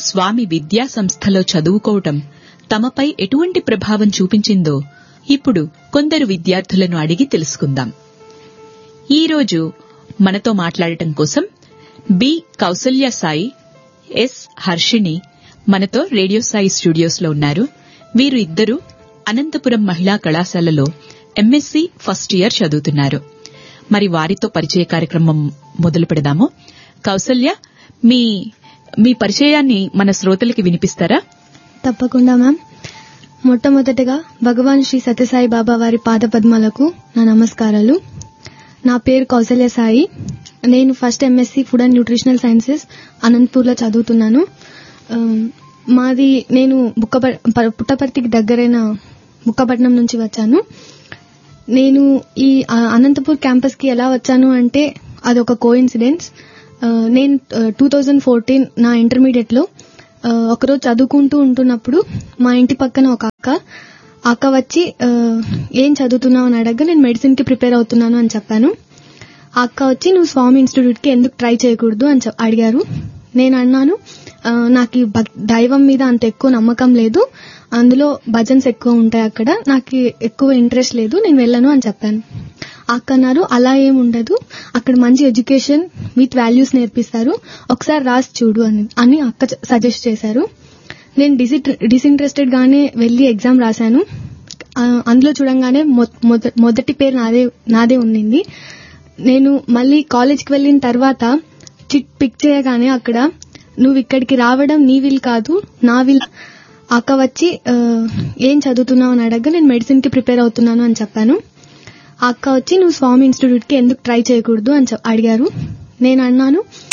స్వామి విద్యా సంస్థలో చదువుకోవటం తమపై ఎటువంటి ప్రభావం చూపించిందో ఇప్పుడు కొందరు విద్యార్థులను అడిగి తెలుసుకుందాం ఈరోజు మనతో మాట్లాడటం కోసం బి కౌసల్య సాయి ఎస్ హర్షిణి మనతో రేడియో సాయి స్టూడియోస్లో ఉన్నారు వీరు ఇద్దరు అనంతపురం మహిళా కళాశాలలో ఎంఎస్సి ఫస్ట్ ఇయర్ చదువుతున్నారు మరి వారితో పరిచయ కార్యక్రమం మొదలు పెడదాము కౌసల్య మీ మీ పరిచయాన్ని మన శ్రోతలకి వినిపిస్తారా తప్పకుండా మ్యామ్ మొట్టమొదటగా భగవాన్ శ్రీ సత్యసాయి బాబా వారి పాదపద్మాలకు నా నమస్కారాలు నా పేరు కౌసల్య సాయి నేను first MSc food and nutritional sciences అనంతపూర్లో చదువుతున్నాను ఆమ్, మాది నేను బుక్క పుట్టపర్తికి దగ్గరైన బుక్కపట్నం నుంచి వచ్చాను నేను ఈ ఆ, అనంతపూర్ క్యాంపస్ కి ఎలా వచ్చాను అంటే అది ఒక కో ఇన్సిడెన్స్ నేను టూ థౌజండ్ ఫోర్టీన్ నా ఇంటర్మీడియట్ లో ఆ, ఒకరోజు చదువుకుంటూ ఉంటున్నప్పుడు మా ఇంటి పక్కన ఒక అక్క ఆ అక్క వచ్చి ఆ, ఏం చదువుతున్నావు అని అడగ నేను మెడిసిన్ కి ప్రిపేర్ అవుతున్నాను అని చెప్పాను ఆ అక్క వచ్చి నువ్వు స్వామి ఇన్స్టిట్యూట్ కి ఎందుకు ట్రై చేయకూడదు అని చెప్- అడిగారు నేను అన్నాను "ఆ, నాకు ఈ భక్- దైవం మీద అంత ఎక్కువ నమ్మకం లేదు అందులో భజన్స్ ఎక్కువ ఉంటాయి అక్కడ నాకు ఎక్కువ ఇంట్రెస్ట్ లేదు నేను వెళ్ళను అని చెప్పాను ఆ అక్క అన్నారు అలా ఏం ఉండదు అక్కడ మంచి ఎడ్యుకేషన్ విత్ వాల్యూస్ నేర్పిస్తారు ఒకసారి రాసి చూడు అని అని అక్క సజెస్ట్ చేశారు నేను డిసి డిసింట్రెస్టెడ్ గానే వెళ్లి ఎగ్జామ్ రాశాను ఆ, అందులో చూడంగానే మొ- మొద- మొదటి పేరు నాదే నాదే ఉండింది నేను మళ్ళీ కాలేజ్కి వెళ్ళిన తర్వాత చిట్ పిక్ చేయగానే అక్కడ నువ్వు ఇక్కడికి రావడం నీ విల్ కాదు నా విల్ అక్క వచ్చి ఆ, ఏం చదువుతున్నావు అని అడగ నేను మెడిసిన్ కి ప్రిపేర్ అవుతున్నాను అని చెప్పాను ఆ అక్క వచ్చి నువ్వు స్వామి ఇన్స్టిట్యూట్ కి ఎందుకు ట్రై చేయకూడదు అని చెప్- అడిగారు నేను అన్నాను